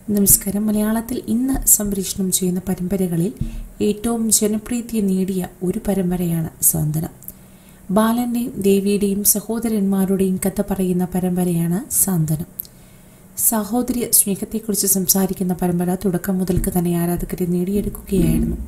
നമസ്കാരം മലയാളത്തിൽ ഇന്ന് സംപ്രേഷണം ചെയ്യുന്ന പരമ്പരകളിൽ ഏറ്റവും ജനപ്രീതി നേടിയ ഒരു പരമ്പരയാണ് സാന്ത്വനം ബാലന്റെയും ദേവിയുടെയും സഹോദരന്മാരുടെയും കഥ പറയുന്ന പരമ്പരയാണ് സാന്ത്വനം സഹോദര്യ സ്നേഹത്തെക്കുറിച്ച് സംസാരിക്കുന്ന പരമ്പര തുടക്കം മുതൽക്ക് തന്നെ ആരാധകരെ നേടിയെടുക്കുകയായിരുന്നു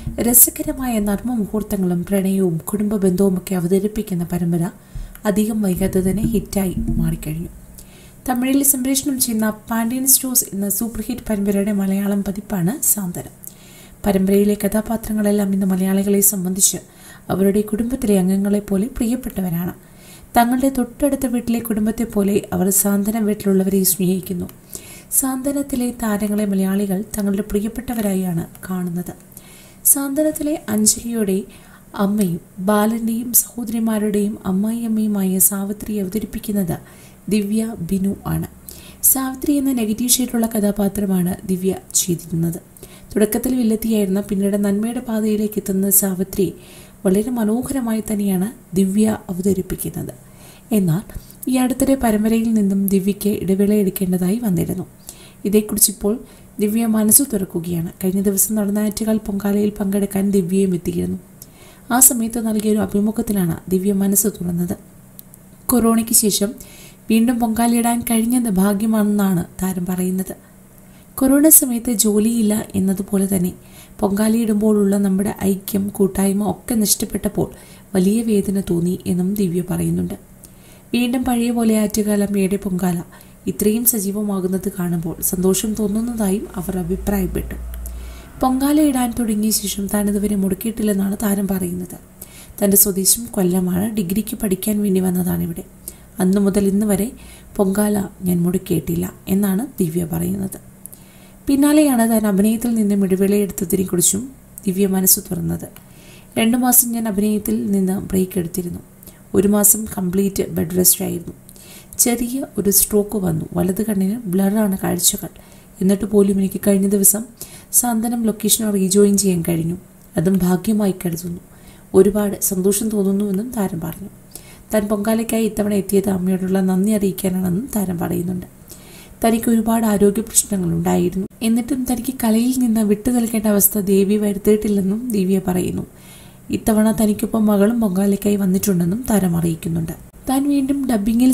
രസകരമായ നർമ്മ മുഹൂർത്തങ്ങളും പ്രണയവും കുടുംബ ബന്ധവുമൊക്കെ അവതരിപ്പിക്കുന്ന പരമ്പര അധികം വൈകാതെ തന്നെ ഹിറ്റായി മാറിക്കഴിഞ്ഞു തമിഴിൽ സംപ്രേഷണം ചെയ്യുന്ന പാണ്ഡ്യൻ സ്റ്റോസ് എന്ന സൂപ്പർ ഹിറ്റ് പരമ്പരയുടെ മലയാളം പതിപ്പാണ് സാന്ത്വനം പരമ്പരയിലെ കഥാപാത്രങ്ങളെല്ലാം ഇന്ന് മലയാളികളെ സംബന്ധിച്ച് അവരുടെ കുടുംബത്തിലെ അംഗങ്ങളെ പോലെ പ്രിയപ്പെട്ടവരാണ് തങ്ങളുടെ തൊട്ടടുത്ത വീട്ടിലെ കുടുംബത്തെ പോലെ അവർ സാന്ത്വനം വീട്ടിലുള്ളവരെ സ്നേഹിക്കുന്നു സാന്ത്വനത്തിലെ താരങ്ങളെ മലയാളികൾ തങ്ങളുടെ പ്രിയപ്പെട്ടവരായാണ് കാണുന്നത് സാന്ത്വനത്തിലെ അഞ്ജലിയുടെ അമ്മയും ബാലന്റെയും സഹോദരിമാരുടെയും അമ്മായിയമ്മയുമായ സാവിത്രി അവതരിപ്പിക്കുന്നത് ദിവ്യ ബിനു ആണ് സാവിത്രി എന്ന നെഗറ്റീവ് ഷെയ്ഡുള്ള കഥാപാത്രമാണ് ദിവ്യ ചെയ്തിരുന്നത് തുടക്കത്തിൽ വില്ലെത്തിയായിരുന്ന പിന്നീട് നന്മയുടെ പാതയിലേക്ക് എത്തുന്ന സാവിത്രി വളരെ മനോഹരമായി തന്നെയാണ് ദിവ്യ അവതരിപ്പിക്കുന്നത് എന്നാൽ ഈ അടുത്തിടെ പരമ്പരയിൽ നിന്നും ദിവ്യയ്ക്ക് ഇടവേള എടുക്കേണ്ടതായി വന്നിരുന്നു ഇതേക്കുറിച്ചിപ്പോൾ ദിവ്യ മനസ്സു തുറക്കുകയാണ് കഴിഞ്ഞ ദിവസം നടന്ന ആറ്റുകാൽ പൊങ്കാലയിൽ പങ്കെടുക്കാൻ ദിവ്യയും എത്തിയിരുന്നു ആ സമയത്ത് നൽകിയ ഒരു അഭിമുഖത്തിലാണ് ദിവ്യ മനസ്സ് തുറന്നത് കൊറോണയ്ക്ക് ശേഷം വീണ്ടും പൊങ്കാലയിടാൻ കഴിഞ്ഞത് ഭാഗ്യമാണെന്നാണ് താരം പറയുന്നത് കൊറോണ സമയത്ത് ജോലിയില്ല എന്നതുപോലെ തന്നെ പൊങ്കാലയിടുമ്പോഴുള്ള നമ്മുടെ ഐക്യം കൂട്ടായ്മ ഒക്കെ നഷ്ടപ്പെട്ടപ്പോൾ വലിയ വേദന തോന്നി എന്നും ദിവ്യ പറയുന്നുണ്ട് വീണ്ടും പഴയ പോലെ ആറ്റുകാലമ്മയുടെ പൊങ്കാല ഇത്രയും സജീവമാകുന്നത് കാണുമ്പോൾ സന്തോഷം തോന്നുന്നതായും അവർ അഭിപ്രായപ്പെട്ടു പൊങ്കാല ഇടാൻ തുടങ്ങിയ ശേഷം താൻ ഇതുവരെ മുടക്കിയിട്ടില്ലെന്നാണ് താരം പറയുന്നത് തൻ്റെ സ്വദേശം കൊല്ലമാണ് ഡിഗ്രിക്ക് പഠിക്കാൻ വേണ്ടി വന്നതാണ് ഇവിടെ അന്നു മുതൽ ഇന്ന് വരെ പൊങ്കാല ഞാൻ മുടക്കിയിട്ടില്ല എന്നാണ് ദിവ്യ പറയുന്നത് പിന്നാലെയാണ് താൻ അഭിനയത്തിൽ നിന്നും ഇടവേളയെടുത്തതിനെക്കുറിച്ചും ദിവ്യ മനസ്സ് തുറന്നത് രണ്ടു മാസം ഞാൻ അഭിനയത്തിൽ നിന്ന് ബ്രേക്ക് എടുത്തിരുന്നു ഒരു മാസം കംപ്ലീറ്റ് ബെഡ് റെസ്റ്റ് ആയിരുന്നു ചെറിയ ഒരു സ്ട്രോക്ക് വന്നു വലത് കണ്ണിന് ബ്ലറാണ് കാഴ്ചകൾ എന്നിട്ട് പോലും എനിക്ക് കഴിഞ്ഞ ദിവസം സാന്ത്വനം ലൊക്കേഷൻ റീജോയിൻ ചെയ്യാൻ കഴിഞ്ഞു അതും ഭാഗ്യമായി കരുതുന്നു ഒരുപാട് സന്തോഷം തോന്നുന്നുവെന്നും താരം പറഞ്ഞു താൻ പൊങ്കാലയ്ക്കായി ഇത്തവണ എത്തിയത് അമ്മയോടുള്ള നന്ദി അറിയിക്കാനാണെന്നും താരം പറയുന്നുണ്ട് തനിക്ക് ഒരുപാട് ആരോഗ്യ പ്രശ്നങ്ങൾ ഉണ്ടായിരുന്നു എന്നിട്ടും തനിക്ക് കലയിൽ നിന്ന് വിട്ടു നിൽക്കേണ്ട അവസ്ഥ ദേവി വരുത്തിയിട്ടില്ലെന്നും ദിവ്യ പറയുന്നു ഇത്തവണ തനിക്കൊപ്പം മകളും പൊങ്കാലയ്ക്കായി വന്നിട്ടുണ്ടെന്നും താരം അറിയിക്കുന്നുണ്ട് താൻ വീണ്ടും ഡബ്ബിങ്ങിൽ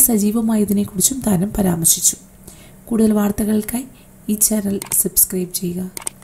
സജീവമായതിനെക്കുറിച്ചും താരം പരാമർശിച്ചു കൂടുതൽ വാർത്തകൾക്കായി ഈ ചാനൽ സബ്സ്ക്രൈബ് ചെയ്യുക